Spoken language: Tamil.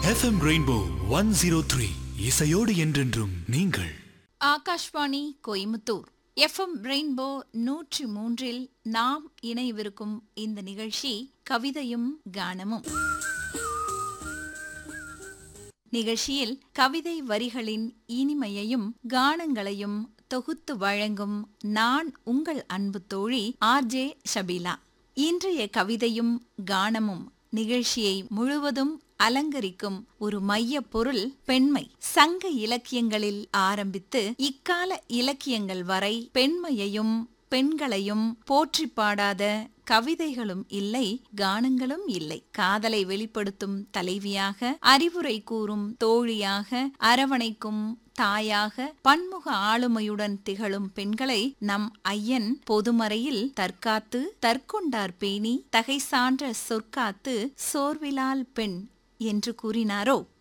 FM Rainbow one zero three இசையோடு என்றென்றும் நீங்கள் ஆகாஷ்வாணி கோயமுத்தூர் எஃப்எம் ரெயின்போ நூற்றி மூன்றில் நாம் இணைவிருக்கும் இந்த நிகழ்ச்சி கவிதையும் கானமும் நிகழ்ச்சியில் கவிதை வரிகளின் இனிமையையும் கானங்களையும் தொகுத்து வழங்கும் நான் உங்கள் அன்பு தோழி ஆர்ஜே ஷபீலா இன்றைய கவிதையும் கானமும் நிகழ்ச்சியை முழுவதும் அலங்கரிக்கும் ஒரு மைய பொருள் பெண்மை சங்க இலக்கியங்களில் ஆரம்பித்து இக்கால இலக்கியங்கள் வரை பெண்மையையும் பெண்களையும் போற்றி பாடாத கவிதைகளும் இல்லை கானங்களும் இல்லை காதலை வெளிப்படுத்தும் தலைவியாக அறிவுரை கூறும் தோழியாக அரவணைக்கும் தாயாக பன்முக ஆளுமையுடன் திகழும் பெண்களை நம் ஐயன் பொதுமறையில் தற்காத்து தற்கொண்டார் பேணி தகை சான்ற சொற்காத்து சோர்விலால் பெண் என்று கூறினாரோ